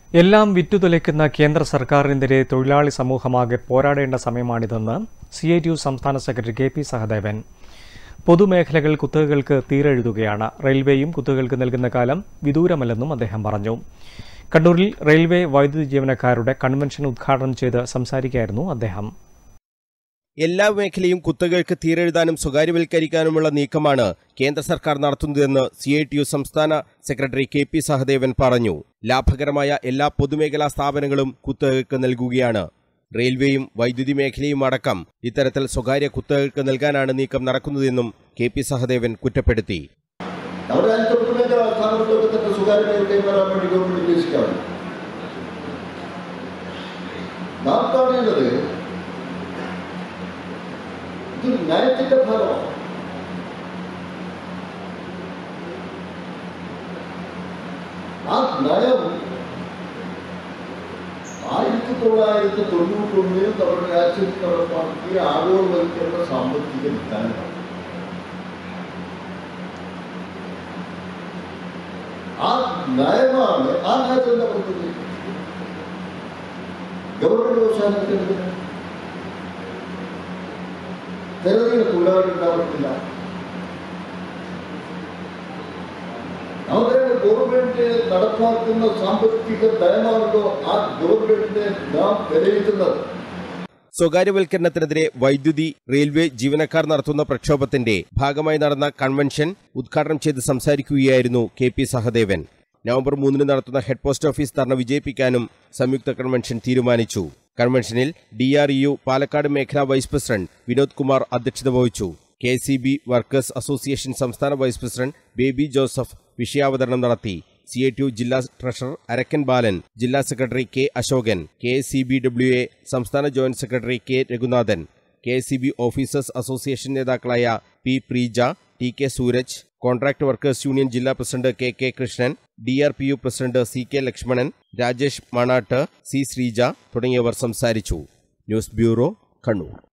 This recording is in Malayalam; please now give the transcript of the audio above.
എല്ലാം വിറ്റുതുലയ്ക്കുന്ന കേന്ദ്ര സർക്കാരിനെതിരെ തൊഴിലാളി സമൂഹമാകെ പോരാടേണ്ട സമയമാണിതെന്ന് സി ഐ ടി യു സംസ്ഥാന സെക്രട്ടറി കെ പി സഹദേവൻ പൊതുമേഖലകൾ കുത്തകകൾക്ക് തീരെഴുതുകയാണ് റെയിൽവേയും കുത്തകകൾക്ക് നൽകുന്ന കാലം വിദൂരമല്ലെന്നും അദ്ദേഹം പറഞ്ഞു കണ്ണൂരിൽ റെയിൽവേ വൈദ്യുതി ജീവനക്കാരുടെ കൺവെൻഷൻ ഉദ്ഘാടനം ചെയ്ത് സംസാരിക്കുകയായിരുന്നു അദ്ദേഹം എല്ലാ മേഖലയും കുത്തകൾക്ക് തീരെഴുതാനും സ്വകാര്യവൽക്കരിക്കാനുമുള്ള നീക്കമാണ് കേന്ദ്ര സർക്കാർ നടത്തുന്നതെന്ന് സി ഐ ടി യു സംസ്ഥാന സെക്രട്ടറി കെ പി സഹദേവൻ പറഞ്ഞു ലാഭകരമായ എല്ലാ പൊതുമേഖലാ സ്ഥാപനങ്ങളും കുത്തകൾക്ക് നൽകുകയാണ് റെയിൽവേയും വൈദ്യുതി മേഖലയും അടക്കം ഇത്തരത്തിൽ സ്വകാര്യ കുത്തകൾക്ക് നൽകാനാണ് നീക്കം നടക്കുന്നതെന്നും കെ പി സഹദേവൻ കുറ്റപ്പെടുത്തി നമ്മുടെ രാജ്യത്തെ പൊതുമേഖലാ സ്ഥാപനങ്ങളൊക്കെ തന്നെ സ്വകാര്യ കൈമാറാൻ വേണ്ടി ഗവൺമെന്റ് ഉദ്ദേശിക്കാണ് നാം കാണേണ്ടത് ഇത് നയത്തിന്റെ ഭാഗമാണ് ആ നയം ആയിരത്തി തൊള്ളായിരത്തി തൊണ്ണൂറ്റൊന്നിൽ നമ്മുടെ രാജ്യത്ത് നടപ്പാക്കിയ ആഗോളവൽക്കരണ സാമ്പത്തിക വിധാനമാണ് ആ നയമാണ് ആ നയത്തിന്റെ പദ്ധതി ഗവൺമെന്റ് വ്യവസായത്തിന് തെരഞ്ഞെടുപ്പ് തൊഴിലാളി ഉണ്ടാവുന്നില്ല നമ്മുടെ ഗവൺമെന്റ് നടപ്പാക്കുന്ന സാമ്പത്തിക നയമാണല്ലോ ആ ഗവൺമെന്റിനെ നാം വിലയിരുത്തുന്നത് സ്വകാര്യവൽക്കരണത്തിനെതിരെ വൈദ്യുതി റെയിൽവേ ജീവനക്കാർ നടത്തുന്ന പ്രക്ഷോഭത്തിന്റെ ഭാഗമായി നടന്ന കൺവെൻഷൻ ഉദ്ഘാടനം ചെയ്ത് സംസാരിക്കുകയായിരുന്നു കെ പി സഹദേവൻ നവംബർ മൂന്നിന് നടത്തുന്ന ഹെഡ് പോസ്റ്റ് ഓഫീസ് ധർണ വിജയിപ്പിക്കാനും സംയുക്ത കൺവെൻഷൻ തീരുമാനിച്ചു കൺവെൻഷനിൽ ഡി ആർ യു പാലക്കാട് മേഖലാ വൈസ് പ്രസിഡന്റ് വിനോദ് കുമാർ അധ്യക്ഷത വഹിച്ചു K C B workers association സംസ്ഥാന വൈസ് പ്രസിഡന്റ് ബേബി ജോസഫ് വിഷയാവതരണം നടത്തി സി ഐ ടി യു ജില്ലാ ട്രഷറർ അരക്കൻ ബാലൻ ജില്ലാ secretary K Ashokan K C B W A സംസ്ഥാന joint secretary K Raghunathan K C B officers association നേതാക്കളായ P Preeja T K Sooraj contract workers union ജില്ലാ president K K Krishnan D R P U president C K Lakshmanan Rajesh Manatt C Sreeja തുടങ്ങിയവർ സംസാരിച്ചു ന്യൂസ് ബ്യൂറോ കണ്ണൂർ